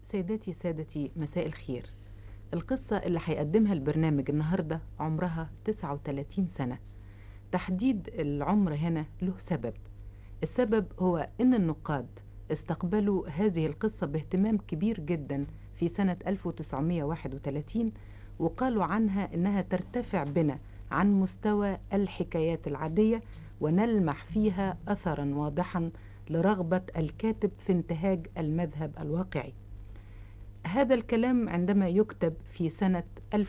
سيداتي سادتي مساء الخير القصة اللي هيقدمها البرنامج النهاردة عمرها 39 سنة تحديد العمر هنا له سبب السبب هو أن النقاد استقبلوا هذه القصة باهتمام كبير جدا في سنة 1931 وقالوا عنها أنها ترتفع بنا عن مستوى الحكايات العادية ونلمح فيها أثرا واضحا لرغبة الكاتب في انتهاج المذهب الواقعي هذا الكلام عندما يكتب في سنة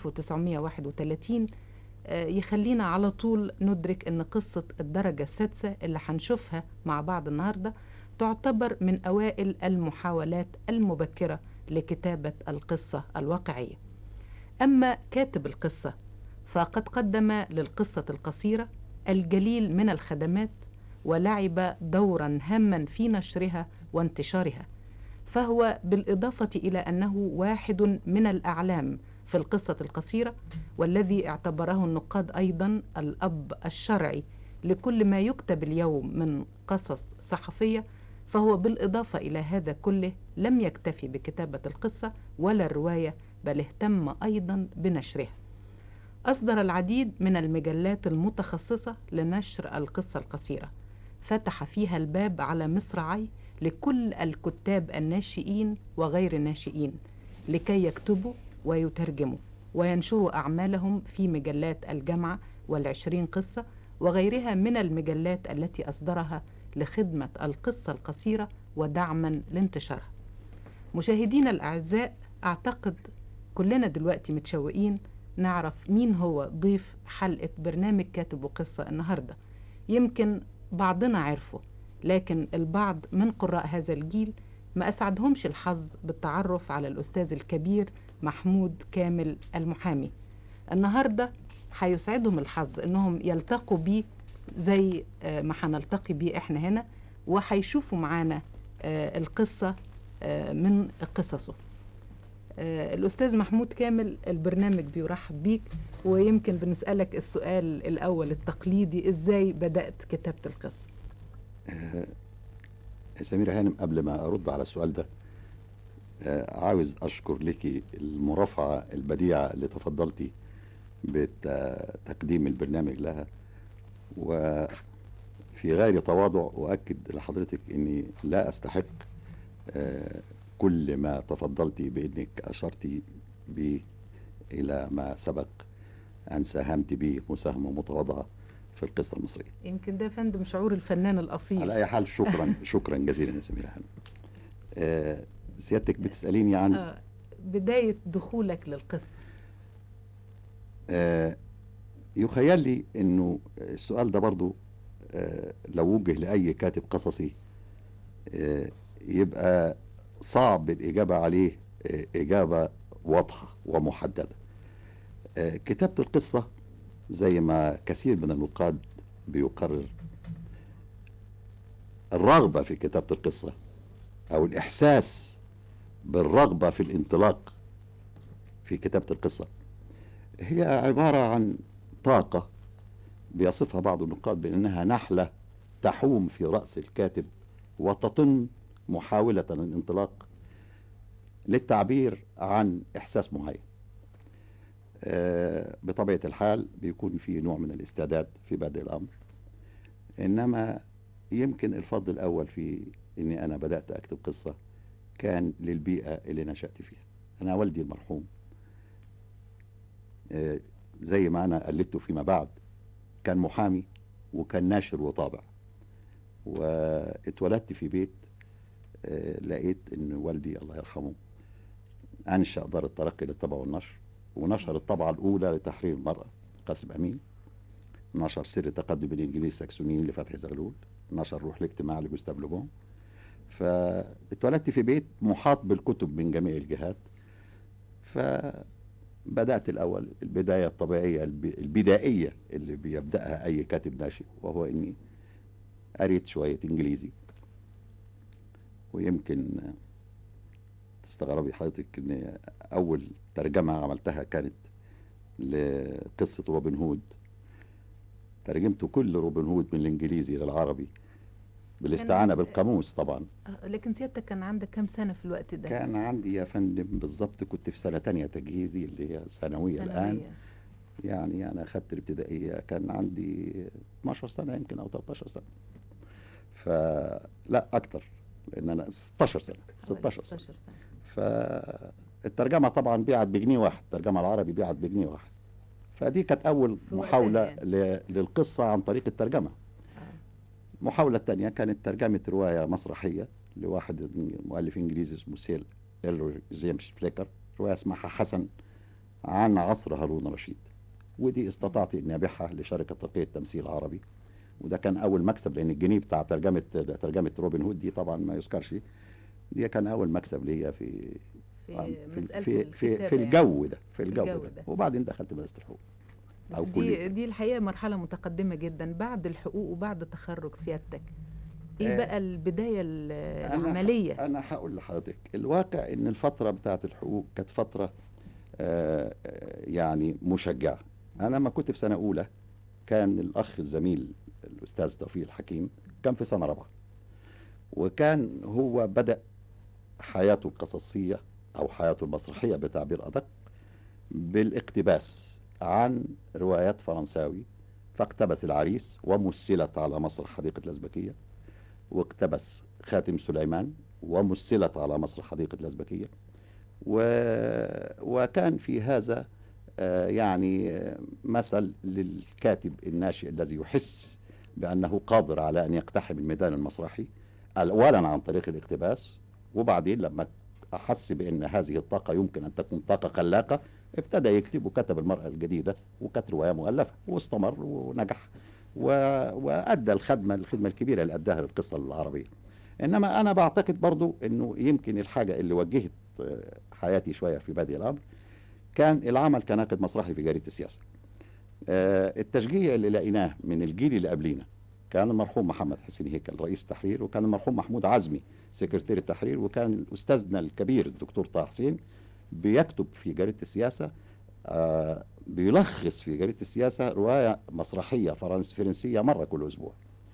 1931 يخلينا على طول ندرك أن قصة الدرجة السادسة اللي هنشوفها مع بعض النهاردة تعتبر من أوائل المحاولات المبكرة لكتابة القصة الواقعية أما كاتب القصة فقد قدم للقصة القصيرة الجليل من الخدمات ولعب دورا هاما في نشرها وانتشارها فهو بالإضافة إلى أنه واحد من الأعلام في القصة القصيرة والذي اعتبره النقاد أيضا الأب الشرعي لكل ما يكتب اليوم من قصص صحفية فهو بالإضافة إلى هذا كله لم يكتفي بكتابة القصة ولا الرواية بل اهتم أيضا بنشرها أصدر العديد من المجلات المتخصصة لنشر القصة القصيرة فتح فيها الباب على مصراعي لكل الكتاب الناشئين وغير الناشئين لكي يكتبوا ويترجموا وينشروا أعمالهم في مجلات الجامعة والعشرين قصة وغيرها من المجلات التي أصدرها لخدمة القصة القصيرة ودعما لانتشارها مشاهدينا الأعزاء أعتقد كلنا دلوقتي متشوقين نعرف مين هو ضيف حلقة برنامج كاتب وقصة النهاردة يمكن بعضنا عرفه لكن البعض من قراء هذا الجيل ما أسعدهمش الحظ بالتعرف على الأستاذ الكبير محمود كامل المحامي النهاردة هيسعدهم الحظ أنهم يلتقوا بيه زي ما هنلتقي بيه احنا هنا وهيشوفوا معانا القصة من قصصه الأستاذ محمود كامل البرنامج بيرحب بيك ويمكن بنسألك السؤال الأول التقليدي إزاي بدأت كتابة القصة آه سميرة هانم قبل ما أرد على السؤال ده آه عاوز أشكر لك المرافعة البديعة اللي تفضلتي بتقديم البرنامج لها وفي غير تواضع أؤكد لحضرتك أني لا أستحق آه كل ما تفضلتي بانك اشرتي به الى ما سبق ان ساهمت به مساهمه متواضعه في القصه المصريه. يمكن ده فندم شعور الفنان الاصيل. على اي حال شكرا شكرا جزيلا يا سميره هانم. آه سيادتك بتساليني عن آه بدايه دخولك للقصه. آه يخيل لي انه السؤال ده برضو آه لو وجه لاي كاتب قصصي آه يبقى صعب الإجابة عليه إجابة واضحة ومحددة كتابة القصة زي ما كثير من النقاد بيقرر الرغبة في كتابة القصة أو الإحساس بالرغبة في الانطلاق في كتابة القصة هي عبارة عن طاقة بيصفها بعض النقاد بأنها نحلة تحوم في رأس الكاتب وتطن محاولة الانطلاق للتعبير عن إحساس معين آه بطبيعة الحال بيكون في نوع من الاستعداد في بدء الأمر إنما يمكن الفضل الأول في إني أنا بدأت أكتب قصة كان للبيئة اللي نشأت فيها أنا والدي المرحوم آه زي ما أنا قلدته فيما بعد كان محامي وكان ناشر وطابع واتولدت في بيت آه لقيت ان والدي الله يرحمه انشا دار الترقي للطبع والنشر ونشر الطبعه الاولى لتحرير المراه قاسم امين نشر سر تقدم الانجليز الساكسونيين لفتحي زغلول نشر روح الاجتماع لجوستاف لوبون فاتولدت في بيت محاط بالكتب من جميع الجهات فبدات الاول البدايه الطبيعيه البدائيه اللي بيبداها اي كاتب ناشئ وهو اني قريت شويه انجليزي ويمكن تستغربي حضرتك ان اول ترجمه عملتها كانت لقصه روبن هود ترجمت كل روبن هود من الانجليزي للعربي بالاستعانه كان- بالقاموس طبعا آه، لكن سيادتك كان عندك كام سنة في الوقت ده؟ كان عندي يا فندم بالظبط كنت في سنه تانية تجهيزي اللي هي ثانويه الان ثانوية. يعني انا اخذت الابتدائيه كان عندي 12 سنه يمكن او 13 سنه فلا اكتر لان انا 16 سنه حوالي 16 سنه 16 سنة فالترجمه طبعا بيعت بجنيه واحد الترجمه العربي بيعت بجنيه واحد فدي كانت اول في وقتها محاوله يعني. ل- للقصه عن طريق الترجمه آه. المحاولة الثانية كانت ترجمة رواية مسرحية لواحد مؤلف إنجليزي اسمه سيل إلرو جيمس فليكر رواية اسمها حسن عن عصر هارون رشيد ودي استطعت إني أبيعها لشركة ترقية التمثيل العربي وده كان أول مكسب لأن الجنيه بتاع ترجمة ترجمة روبن هود دي طبعا ما يذكرش دي كان أول مكسب ليا في في في مسألة في, في, الكتابة في يعني. الجو ده في الجو, الجو ده. ده. وبعدين دخلت مدرسة الحقوق بس أو دي كلية. دي الحقيقة مرحلة متقدمة جدا بعد الحقوق وبعد تخرج سيادتك ايه آه، بقى البداية ال- أنا- العملية؟ انا هقول لحضرتك الواقع ان الفتره بتاعه الحقوق كانت فتره آه، آه، يعني مشجعه انا ما كنت في سنه اولى كان الاخ الزميل الاستاذ توفيق الحكيم كان في سنه رابعه وكان هو بدا حياته القصصيه او حياته المسرحيه بتعبير ادق بالاقتباس عن روايات فرنساوي فاقتبس العريس ومثلت على مسرح حديقه الازبكيه واقتبس خاتم سليمان ومثلت على مسرح حديقة الأزبكية و... وكان في هذا آه، يعني آه، مثل للكاتب الناشئ الذي يحس بأنه قادر على أن يقتحم الميدان المسرحي أولا عن طريق الاقتباس وبعدين لما أحس بأن هذه الطاقة يمكن أن تكون طاقة خلاقة ابتدى يكتب وكتب المرأة الجديدة وكانت رواية مؤلفة واستمر ونجح و... وأدى الخدمة الخدمة الكبيرة اللي أداها للقصة العربية إنما أنا بعتقد برضو أنه يمكن الحاجة اللي وجهت آه، حياتي شوية في بادئ الأمر كان العمل كناقد مسرحي في جريدة السياسة آه، التشجيع اللي لقيناه من الجيل اللي قبلينا كان المرحوم محمد حسين هيكل رئيس التحرير وكان المرحوم محمود عزمي سكرتير التحرير وكان أستاذنا الكبير الدكتور طه حسين بيكتب في جريدة السياسة آه، بيلخص في جريدة السياسة رواية مسرحية فرنس فرنسية مرة كل أسبوع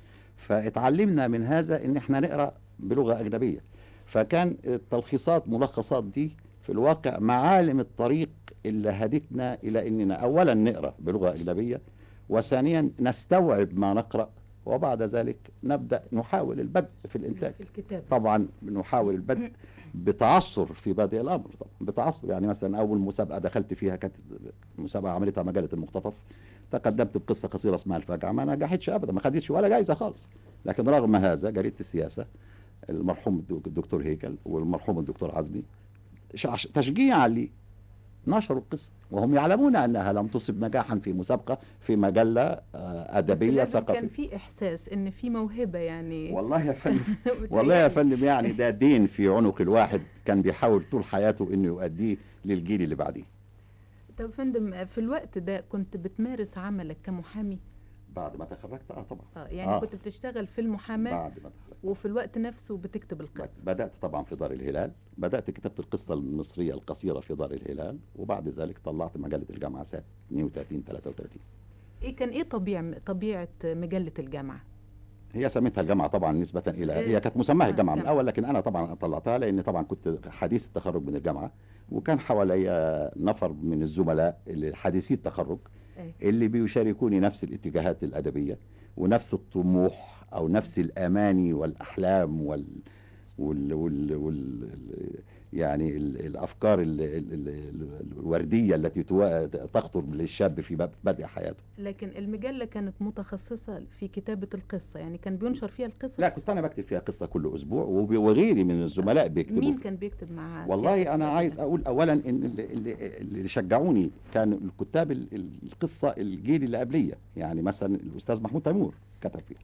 فاتعلمنا من هذا ان احنا نقرا بلغه اجنبيه فكان التلخيصات ملخصات دي في الواقع معالم الطريق اللي هدتنا الى اننا اولا نقرا بلغه اجنبيه وثانيا نستوعب ما نقرا وبعد ذلك نبدا نحاول البدء في الانتاج في الكتاب طبعا نحاول البدء بتعثر في بادئ الامر طبعا بتعثر يعني مثلا اول مسابقه دخلت فيها كانت مسابقه عملتها مجله المقتطف تقدمت بقصه قصيره اسمها الفجعه ما نجحتش ابدا ما خدتش ولا جايزه خالص لكن رغم هذا جريده السياسه المرحوم الدك- الدكتور هيكل والمرحوم الدكتور عزمي شع- تشجيعا لي نشروا القصه وهم يعلمون انها لم تصب نجاحا في مسابقه في مجله آه، بس ادبيه لازم كان ثقافيه في احساس ان في موهبة يعني والله يا فندم والله يا بتهيألي. فندم يعني ده دين في عنق الواحد كان بيحاول طول حياته انه يؤديه للجيل اللي بعديه طب يا فندم في الوقت ده كنت بتمارس عملك كمحامي بعد ما تخرجت اه طبعا اه يعني آه. كنت بتشتغل في المحاماة بعد ما تخرجت وفي الوقت نفسه بتكتب القصة بدأت طبعا في دار الهلال بدأت كتابة القصة المصرية القصيرة في دار الهلال وبعد ذلك طلعت مجلة الجامعة سنة 32 33 ايه كان ايه طبيعة طبيعة مجلة الجامعة؟ هي سميتها الجامعة طبعا نسبة إلى إيه. هي كانت مسماها آه، الجامعة من جامعة. الأول لكن أنا طبعا طلعتها لأن طبعا كنت حديث التخرج من الجامعة وكان حوالي نفر من الزملاء اللي حديثي التخرج ايه اللي بيشاركوني نفس الاتجاهات الأدبية ونفس الطموح أو نفس الأماني والأحلام وال وال وال, وال يعني ال- الأفكار ال ال ال الوردية التي توا- تخطر للشاب في باب- بدء حياته لكن المجلة كانت متخصصة في كتابة القصة يعني كان بينشر فيها القصص لا كنت أنا بكتب فيها قصة كل أسبوع وب- وغيري من الزملاء بيكتبوا مين فيها. كان بيكتب مع والله سيادتك انا في عايز الوقت ده؟ اقول اولا ان اللي, اللي, اللي شجعوني كانوا الكتاب ال- ال- القصه الجيل اللي قبليه يعني مثلا الاستاذ محمود تيمور كتب فيها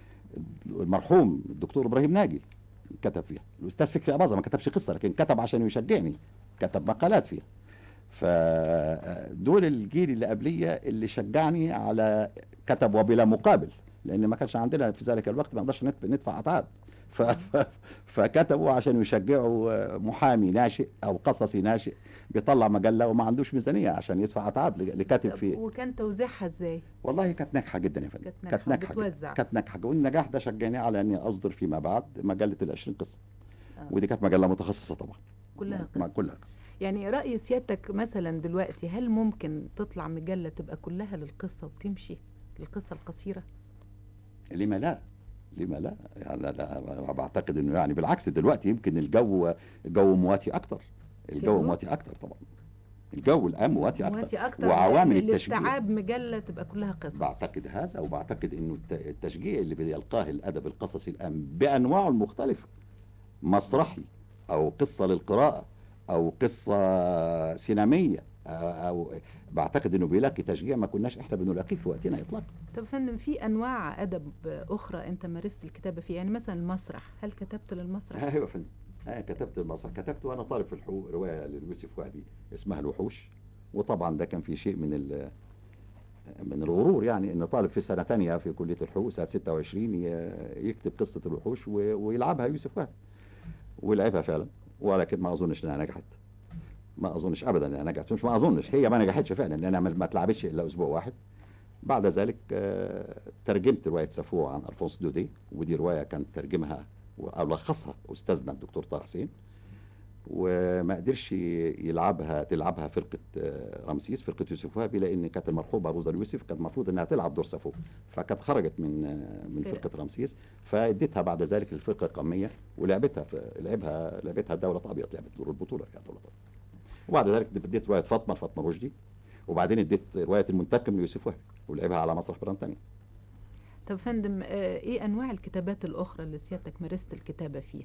المرحوم الدكتور ابراهيم ناجي كتب فيها الاستاذ فكري اباظه ما كتبش قصه لكن كتب عشان يشجعني كتب مقالات فيها فدول الجيل اللي قبليه اللي شجعني على كتب وبلا مقابل لان ما كانش عندنا في ذلك الوقت ما نقدرش ندفع- ندفع اتعاب ف... ف... فكتبوا عشان يشجعوا آه، محامي ناشئ او قصصي ناشئ بيطلع مجله وما عندوش ميزانيه عشان يدفع اتعاب ل- لكاتب طب في وكان توزيعها ازاي والله كانت ناجحه جدا يا فندم كانت ناجحة جداً. بتوزع. كانت ناجحه والنجاح ده شجعني على اني اصدر فيما بعد مجله العشرين قصه آه. ودي كانت مجله متخصصه طبعا كلها مع قصص كلها قصص يعني رأي سيادتك مثلا دلوقتي هل ممكن تطلع مجلة تبقى كلها للقصة وتمشي القصة القصيرة لما لا لما لا يعني لا أنا بعتقد انه يعني بالعكس دلوقتي يمكن الجو الجو مواتي اكتر الجو الجو؟ مواتي اكتر طبعا الجو الان مواتي اكتر مواتي أكتر وعوامل يعني التشجيع. لاستيعاب مجلة تبقى كلها قصص بعتقد هذا وبعتقد انه الت- التشجيع اللي بيلقاه الادب القصصي الان بانواعه المختلفه مسرحي او قصه للقراءه او قصه سينميه او بعتقد انه بيلاقي تشجيع ما كناش احنا بنلاقيه في وقتنا اطلاقا طب فندم في أنواع أدب أخرى أنت مارست الكتابة فيها يعني مثلا المسرح هل كتبت للمسرح؟ ايوه يا فندم آه كتبت المسرح كتبت وانا طالب في الحقوق روايه ليوسف وهبي اسمها الوحوش وطبعا ده كان في شيء من ال من الغرور يعني ان طالب في سنه ثانيه في كليه الحقوق سنه 26 ي- يكتب قصه الوحوش و- ويلعبها يوسف وهبي ولعبها فعلا ولكن ما اظنش انها نجحت ما اظنش ابدا انها نجحت مش ما اظنش هي ما نجحتش فعلا لانها ما ما اتلعبتش الا اسبوع واحد بعد ذلك آه، ترجمت روايه سافو عن الفونس دودي ودي روايه كان ترجمها او لخصها استاذنا الدكتور طه حسين وما قدرش يلعبها تلعبها فرقه آه، رمسيس فرقه يوسف وهبي لان كانت المرحومه روزا اليوسف كانت المفروض انها تلعب دور سافو فكانت خرجت من آه، من فرق. فرقه رمسيس فاديتها بعد ذلك للفرقه القوميه ولعبتها في لعبها لعبتها دوله ابيض لعبت دور البطوله يا دوله ابيض وبعد ذلك اديت روايه فاطمه لفاطمه رشدي وبعدين اديت روايه المنتقم ليوسف وهبي ولعبها على مسرح برانتانيا طب فندم آه، إيه أنواع الكتابات الأخرى اللي سيادتك مارست الكتابة فيها؟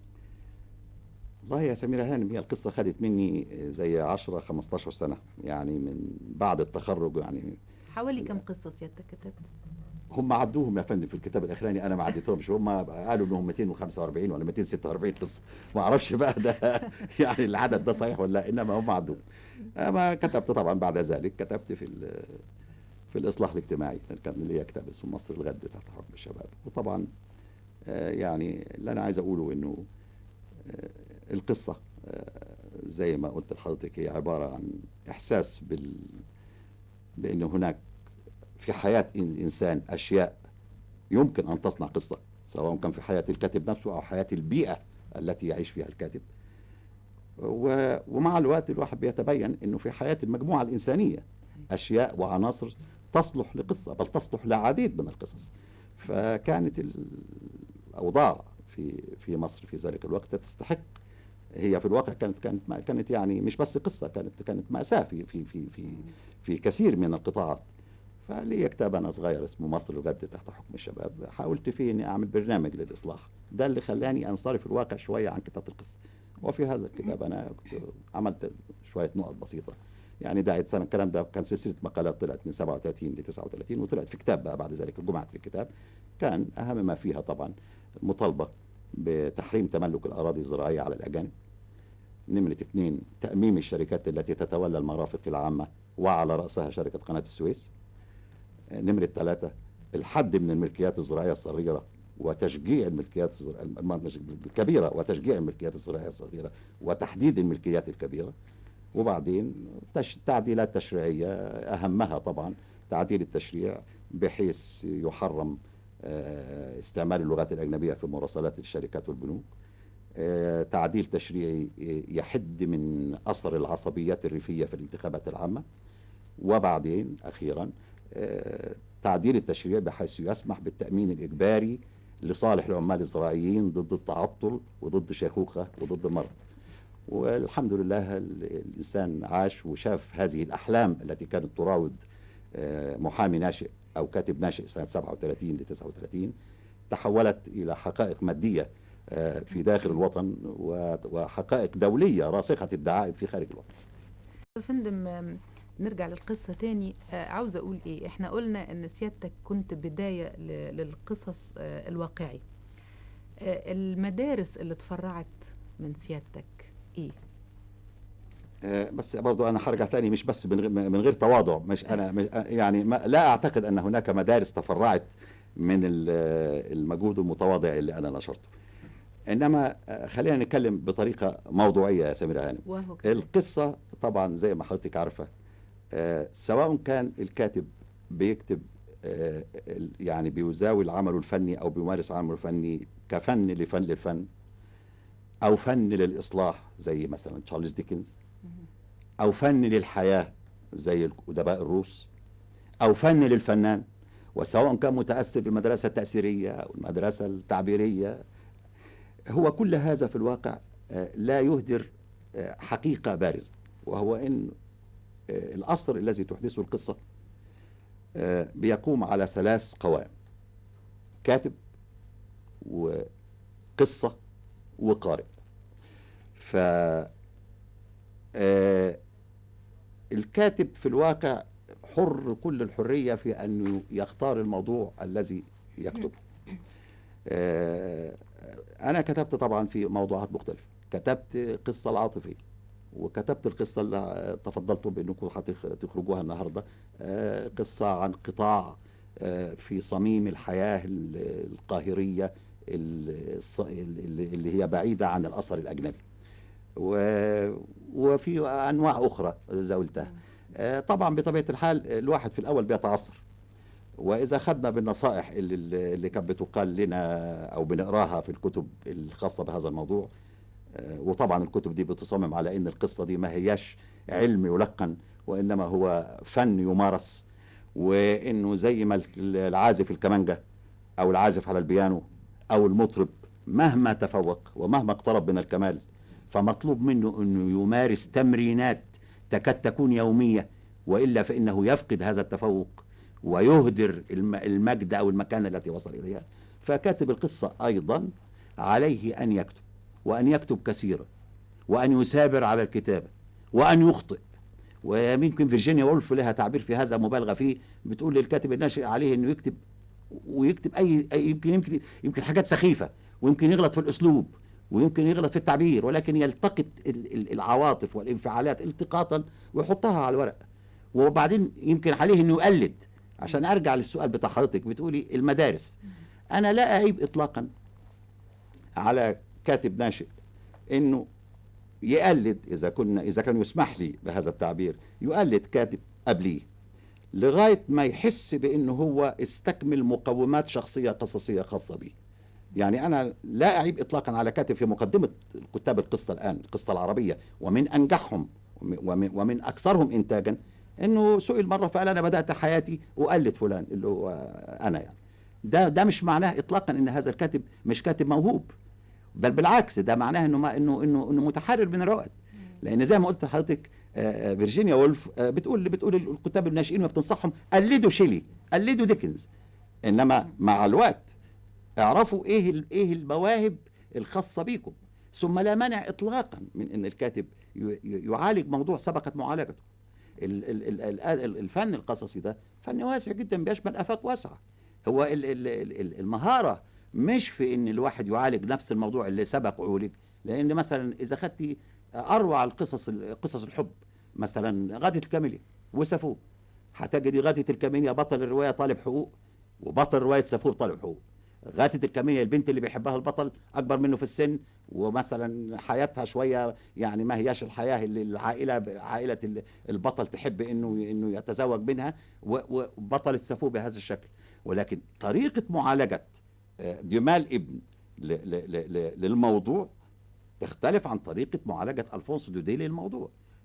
والله يا سميرة هانم هي القصة خدت مني زي 10 15 سنة يعني من بعد التخرج يعني حوالي كم قصة سيادتك كتبت؟ هم عدوهم يا فندم في الكتاب الاخراني انا ما عديتهمش هم قالوا انهم 245 ولا 246 قصه ما اعرفش بقى ده يعني العدد ده صحيح ولا لا انما هم عدوهم اما كتبت طبعا بعد ذلك كتبت في ال- في الاصلاح الاجتماعي كان ليا كتاب اسمه مصر الغد تحت حكم الشباب وطبعا آه، يعني اللي انا عايز اقوله انه آه، القصه آه، زي ما قلت لحضرتك هي عباره عن احساس بال بان هناك في حياة الإنسان أشياء يمكن أن تصنع قصة سواء كان في حياة الكاتب نفسه أو حياة البيئة التي يعيش فيها الكاتب و... ومع الوقت الواحد بيتبين أنه في حياة المجموعة الإنسانية أشياء وعناصر تصلح لقصة بل تصلح لعديد من القصص فكانت الأوضاع في في مصر في ذلك الوقت تستحق هي في الواقع كانت كانت ما- كانت يعني مش بس قصة كانت كانت مأساة في في في في في كثير من القطاعات فلي كتاب انا صغير اسمه مصر الغد تحت حكم الشباب حاولت فيه اني اعمل برنامج للاصلاح ده اللي خلاني انصرف الواقع شويه عن كتابه القصه وفي هذا الكتاب انا كنت عملت شويه نقط بسيطه يعني ده سنه الكلام ده كان سلسله مقالات طلعت من 37 ل 39 وطلعت في كتاب بقى بعد ذلك جمعت في الكتاب كان اهم ما فيها طبعا مطالبه بتحريم تملك الاراضي الزراعيه على الاجانب نمرة اثنين تأميم الشركات التي تتولى المرافق العامة وعلى رأسها شركة قناة السويس نمرة ثلاثة الحد من الملكيات الزراعية الصغيرة وتشجيع الملكيات الزراعية الم- الكبيرة وتشجيع الملكيات الزراعية الصغيرة وتحديد الملكيات الكبيرة وبعدين تش... تعديلات تشريعية أهمها طبعا تعديل التشريع بحيث يحرم آه، استعمال اللغات الأجنبية في مراسلات الشركات والبنوك آه، تعديل تشريعي آه، يحد من أثر العصبيات الريفية في الانتخابات العامة وبعدين أخيرا آه، تعديل التشريع بحيث يسمح بالتأمين الإجباري لصالح العمال الزراعيين ضد التعطل وضد شيخوخة وضد المرض والحمد لله ال- الإنسان عاش وشاف هذه الأحلام التي كانت تراود آه، محامي ناشئ أو كاتب ناشئ سنة 37 ل 39 تحولت إلى حقائق مادية آه، في داخل الوطن و- وحقائق دولية راسخة الدعائم في خارج الوطن يا فندم آم، نرجع للقصة تاني آه، عاوزة أقول إيه إحنا قلنا إن سيادتك كنت بداية ل- للقصص آه، الواقعي آه، المدارس اللي اتفرعت من سيادتك إيه؟ آه، بس برضو انا هرجع تاني مش بس من غير من غير تواضع مش انا مش آه، يعني ما لا اعتقد ان هناك مدارس تفرعت من ال- المجهود المتواضع اللي انا نشرته انما آه، خلينا نتكلم بطريقه موضوعيه يا سمير هانم وهو كذلك. القصه طبعا زي ما حضرتك عارفه آه، سواء كان الكاتب بيكتب آه، ال- يعني بيزاول عمله الفني او بيمارس عمله الفني كفن لفن للفن او فن للاصلاح زي مثلا تشارلز ديكنز او فن للحياه زي الادباء الروس او فن للفنان وسواء كان متاثر بالمدرسه التاثيريه او المدرسه التعبيريه هو كل هذا في الواقع آه، لا يهدر آه، حقيقه بارزه وهو ان آه، الاثر الذي تحدثه القصه آه، بيقوم على ثلاث قوائم كاتب وقصه وقارئ ف آه، الكاتب في الواقع حر كل الحرية في أن يختار الموضوع الذي يكتبه آه، أنا كتبت طبعا في موضوعات مختلفة كتبت قصة العاطفية وكتبت القصة اللي تفضلتم بأنكم هتخ- تخرجوها النهاردة آه، قصة عن قطاع آه، في صميم الحياة ال- القاهرية ال- الص- اللي اللي هي بعيدة عن الأثر الأجنبي و- وفي انواع اخرى زاولتها آه، طبعا بطبيعه الحال الواحد في الاول بيتعثر واذا خدنا بالنصائح اللي, اللي كانت بتقال لنا او بنقراها في الكتب الخاصه بهذا الموضوع آه، وطبعا الكتب دي بتصمم على ان القصه دي ما هياش علم يلقن وانما هو فن يمارس وانه زي ما العازف الكمانجه او العازف على البيانو او المطرب مهما تفوق ومهما اقترب من الكمال فمطلوب منه انه يمارس تمرينات تكاد تكون يوميه والا فانه يفقد هذا التفوق ويهدر الم- المجد او المكانه التي وصل اليها فكاتب القصه ايضا عليه ان يكتب وان يكتب كثيرا وان يثابر على الكتابه وان يخطئ ويمكن فيرجينيا وولف لها تعبير في هذا مبالغه فيه بتقول للكاتب الناشئ عليه انه يكتب ويكتب اي أي- يمكن يمكن يمكن حاجات سخيفه ويمكن يغلط في الاسلوب ويمكن يغلط في التعبير ولكن يلتقط ال- ال- العواطف والانفعالات التقاطا ويحطها على الورق وبعدين يمكن عليه انه يقلد عشان ارجع للسؤال بتاع حضرتك بتقولي المدارس انا لا اعيب اطلاقا على كاتب ناشئ انه يقلد اذا كنا اذا كان يسمح لي بهذا التعبير يقلد كاتب قبليه لغايه ما يحس بانه هو استكمل مقومات شخصيه قصصيه خاصه به يعني انا لا اعيب اطلاقا على كاتب في مقدمه كتاب القصه الان القصه العربيه ومن انجحهم ومن, ومن اكثرهم انتاجا انه سئل مره فقال انا بدات حياتي اقلد فلان اللي هو انا يعني ده ده مش معناه اطلاقا ان هذا الكاتب مش كاتب موهوب بل بالعكس ده معناه انه ما انه انه انه متحرر من الرواد لان زي ما قلت لحضرتك آه، آه، فيرجينيا وولف آه، بتقول بتقول الكتاب الناشئين وبتنصحهم قلدوا شيلي قلدوا ديكنز انما مع الوقت اعرفوا ايه ال- ايه المواهب الخاصه بيكم ثم لا مانع اطلاقا من ان الكاتب ي- ي- يعالج موضوع سبقت معالجته ال- ال- ال- ال- ال- الفن القصصي ده فن واسع جدا بيشمل افاق واسعه هو ال- ال- ال- ال- المهاره مش في ان الواحد يعالج نفس الموضوع اللي سبق عولج لان مثلا اذا خدتي اروع القصص قصص الحب مثلا غادة الكاميليا وسافو هتجدي غادة الكاميليا بطل الروايه طالب حقوق وبطل روايه سافو طالب حقوق غادة الكاميليا البنت اللي بيحبها البطل اكبر منه في السن ومثلا حياتها شويه يعني ما هياش الحياه اللي العائله عائله ال- البطل تحب انه انه يتزوج منها و- وبطلة سافو بهذا الشكل ولكن طريقه معالجه آه، جمال ابن ل- ل- ل- ل- للموضوع تختلف عن طريقة معالجة ألفونسو دودي للموضوع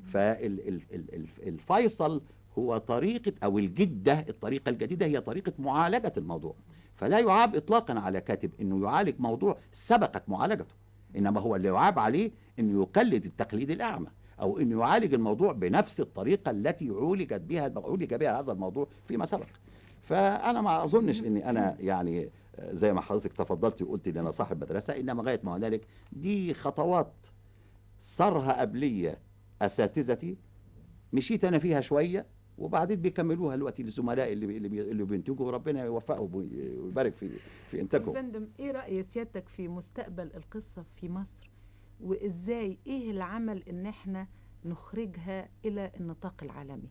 فالفيصل هو طريقة أو الجدة الطريقة الجديدة هي طريقة معالجة الموضوع فلا يعاب إطلاقا على كاتب أنه يعالج موضوع سبقت معالجته إنما هو اللي يعاب عليه أنه يقلد التقليد الأعمى أو أنه يعالج الموضوع بنفس الطريقة التي عولجت بها عولج بها هذا الموضوع فيما سبق فأنا ما أظنش أني أنا يعني زي ما حضرتك تفضلت وقلت ان انا صاحب مدرسه انما غايه ما هنالك دي خطوات صارها قبليه اساتذتي مشيت انا فيها شويه وبعدين بيكملوها دلوقتي الزملاء اللي اللي, بي اللي بينتجوا وربنا يوفقهم ويبارك في في انتاجهم فندم ايه رأي سيادتك في مستقبل القصة في مصر وازاي ايه العمل ان احنا نخرجها الى النطاق العالمي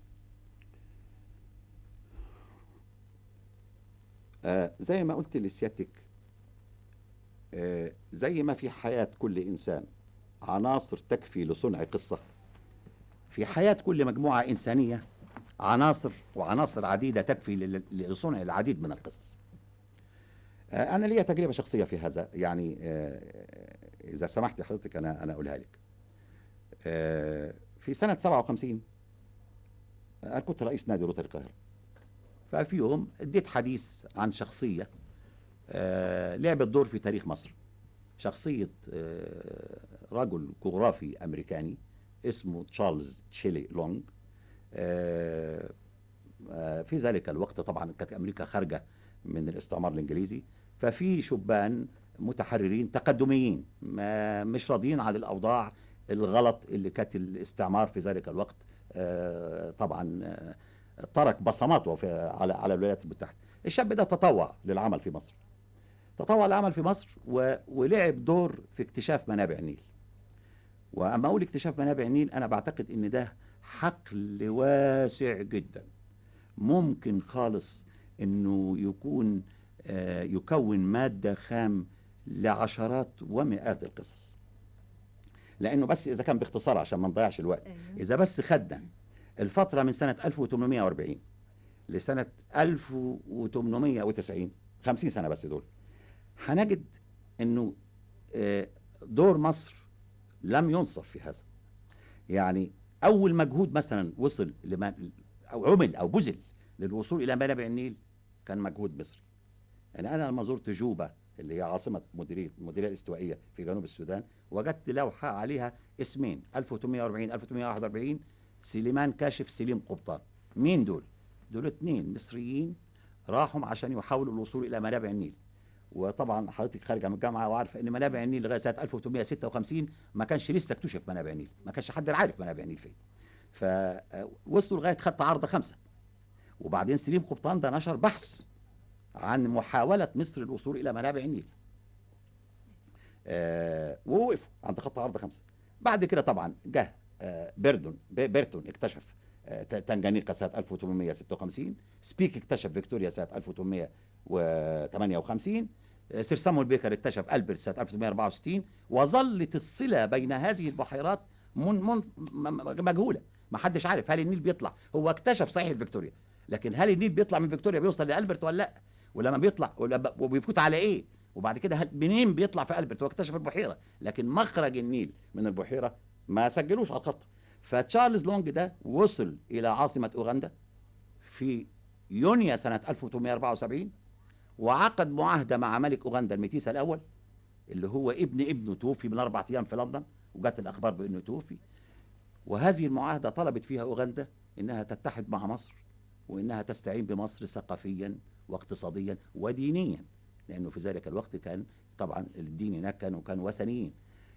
آه زي ما قلت لسيادتك آه، زي ما في حياة كل إنسان عناصر تكفي لصنع قصة في حياة كل مجموعة إنسانية عناصر وعناصر عديدة تكفي لل- لصنع العديد من القصص آه، أنا لي تجربة شخصية في هذا يعني آه، إذا سمحت حضرتك أنا أنا أقولها لك آه، في سنة 57 أنا كنت رئيس نادي روتري القاهرة ففي يوم اديت حديث عن شخصية آه، لعبت دور في تاريخ مصر شخصية آه، رجل جغرافي أمريكاني اسمه تشارلز تشيلي لونج آه، آه، في ذلك الوقت طبعا كانت أمريكا خارجة من الاستعمار الإنجليزي ففي شبان متحررين تقدميين ما مش راضيين عن الأوضاع الغلط اللي كانت الاستعمار في ذلك الوقت آه، طبعا آه، ترك بصماته في على على الولايات المتحدة الشاب ده تطوع للعمل في مصر تطوع للعمل في مصر و... ولعب دور في اكتشاف منابع النيل واما اقول اكتشاف منابع النيل انا بعتقد ان ده حقل واسع جدا ممكن خالص انه يكون آه، يكون ماده خام لعشرات ومئات القصص لانه بس اذا كان باختصار عشان ما نضيعش الوقت أيوة. اذا بس خدنا الفتره من سنه 1840 لسنه 1890 50 سنه بس دول هنجد انه آه، دور مصر لم ينصف في هذا يعني اول مجهود مثلا وصل لما او عمل او بذل للوصول الى منابع النيل كان مجهود مصري يعني انا لما زرت جوبا اللي هي عاصمه مديريه المديريه الاستوائيه في جنوب السودان وجدت لوحه عليها اسمين 1840 1841 سليمان كاشف سليم قبطان مين دول دول اتنين مصريين راحوا عشان يحاولوا الوصول الى منابع النيل وطبعا حضرتك خارجه من الجامعه وعارفه ان منابع النيل لغايه سنه 1856 ما كانش لسه اكتشف منابع النيل ما كانش حد عارف منابع النيل فين فوصلوا لغايه خط عرض خمسه وبعدين سليم قبطان ده نشر بحث عن محاوله مصر الوصول الى منابع النيل آه ووقفوا عند خط عرض خمسه بعد كده طبعا جه آه بيردون بي- بيرتون اكتشف آه ت- تنجانيقا سنه 1856 سبيك اكتشف فيكتوريا سنه 1858 آه، سير سامويل بيكر اكتشف البرت سنه 1864 وظلت الصله بين هذه البحيرات من من م- م- مجهوله ما حدش عارف هل النيل بيطلع هو اكتشف صحيح فيكتوريا لكن هل النيل بيطلع من فيكتوريا بيوصل لالبرت ولا لا ولما بيطلع ولا- وبيفوت على ايه وبعد كده هل منين بيطلع في البرت هو اكتشف البحيره لكن مخرج النيل من البحيره ما سجلوش على الخريطه فتشارلز لونج ده وصل الى عاصمه اوغندا في يونيو سنه 1874 وعقد معاهده مع ملك اوغندا الميتيسا الاول اللي هو ابن ابنه توفي من اربع ايام في لندن وجات الاخبار بانه توفي وهذه المعاهده طلبت فيها اوغندا انها تتحد مع مصر وانها تستعين بمصر ثقافيا واقتصاديا ودينيا لانه في ذلك الوقت كان طبعا الدين هناك كانوا كانوا وثنيين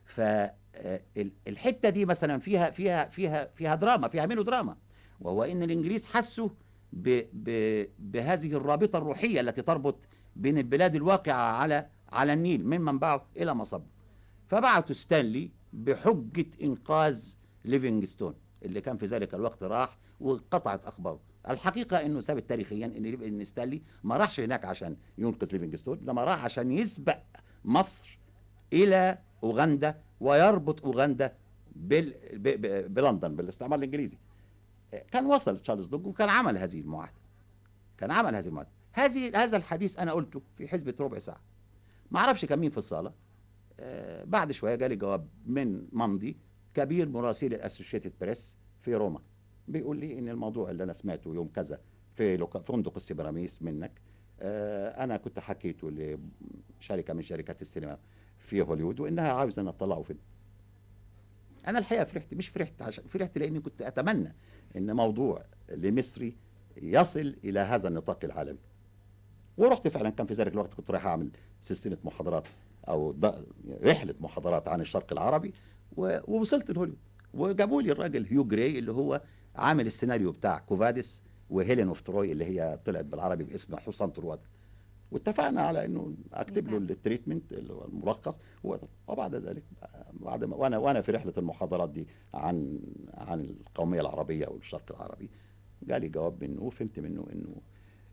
فالحته دي مثلا فيها فيها فيها فيها دراما فيها ميلو دراما وهو ان الانجليز حسوا ب ب بهذه الرابطه الروحيه التي تربط بين البلاد الواقعه على على النيل من منبعه الى مصبه فبعتوا ستانلي بحجه انقاذ ليفينغستون اللي كان في ذلك الوقت راح وقطعت اخباره الحقيقه انه ثابت تاريخيا ان ليف- ان ستانلي ما راحش هناك عشان ينقذ ليفينغستون لما راح عشان يسبق مصر الى اوغندا ويربط اوغندا بال... ب... ب... بلندن بالاستعمار الانجليزي كان وصل تشارلز دوج وكان عمل هذه المعاهده كان عمل هذه المعاهده هذه هذا الحديث انا قلته في حسبه ربع ساعه ما اعرفش كان مين في الصاله آه بعد شويه جالي جواب من ممضي كبير مراسل الاسوشيتد بريس في روما بيقول لي ان الموضوع اللي انا سمعته يوم كذا في لوكا- فندق السيبراميس منك آه انا كنت حكيته لشركه من شركات السينما في هوليوود وانها عاوزه ان اطلعوا فيلم انا الحقيقه فرحت مش فرحت عشان فرحت لاني كنت اتمنى ان موضوع لمصري يصل الى هذا النطاق العالمي ورحت فعلا كان في ذلك الوقت كنت رايح اعمل سلسله محاضرات او ض- رحله محاضرات عن الشرق العربي و- ووصلت لهوليوود وجابوا لي الراجل هيو جراي اللي هو عامل السيناريو بتاع كوفاديس وهيلين اوف تروي اللي هي طلعت بالعربي باسم حصان ترواد واتفقنا على انه اكتب له نعم. التريتمنت اللي هو الملخص و- وبعد ذلك بعد ما وانا وانا في رحله المحاضرات دي عن عن القوميه العربيه والشرق العربي جالي جواب منه وفهمت منه انه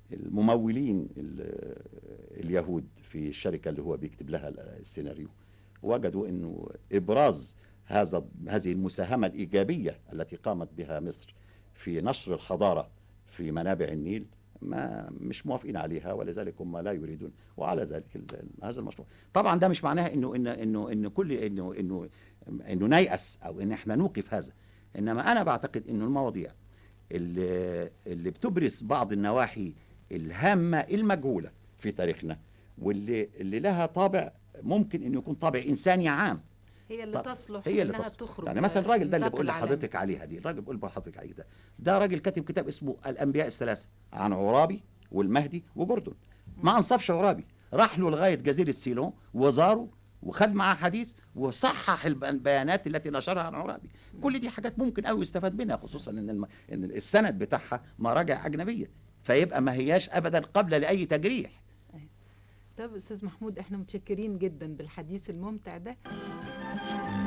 الممولين ال- اليهود في الشركه اللي هو بيكتب لها السيناريو وجدوا انه ابراز هذا هذه المساهمه الايجابيه التي قامت بها مصر في نشر الحضاره في منابع النيل ما مش موافقين عليها ولذلك هم لا يريدون وعلى ذلك ال- ال- هذا المشروع طبعا ده مش معناه انه انه انه انه كل انه انه انه نيأس او ان احنا نوقف هذا انما انا بعتقد انه المواضيع اللي اللي بتبرز بعض النواحي الهامه المجهوله في تاريخنا واللي اللي لها طابع ممكن انه يكون طابع انساني عام هي اللي طب تصلح هي اللي انها تصلح. تخرج يعني مثلا الراجل ده اللي للنطاق بقول العالمي. لحضرتك عليها دي الراجل بقول لحضرتك عليه ده ده راجل كاتب كتاب اسمه الانبياء الثلاثه عن عرابي والمهدي وجردن ما انصفش عرابي راح له لغايه جزيره سيلون وزاره وخد معاه حديث وصحح الب- البيانات التي نشرها عن عرابي كل دي حاجات ممكن قوي يستفاد منها خصوصا ان الم... ان السند بتاعها مراجع اجنبيه فيبقى ما هياش ابدا قبل لاي تجريح طب استاذ محمود احنا متشكرين جدا بالحديث الممتع ده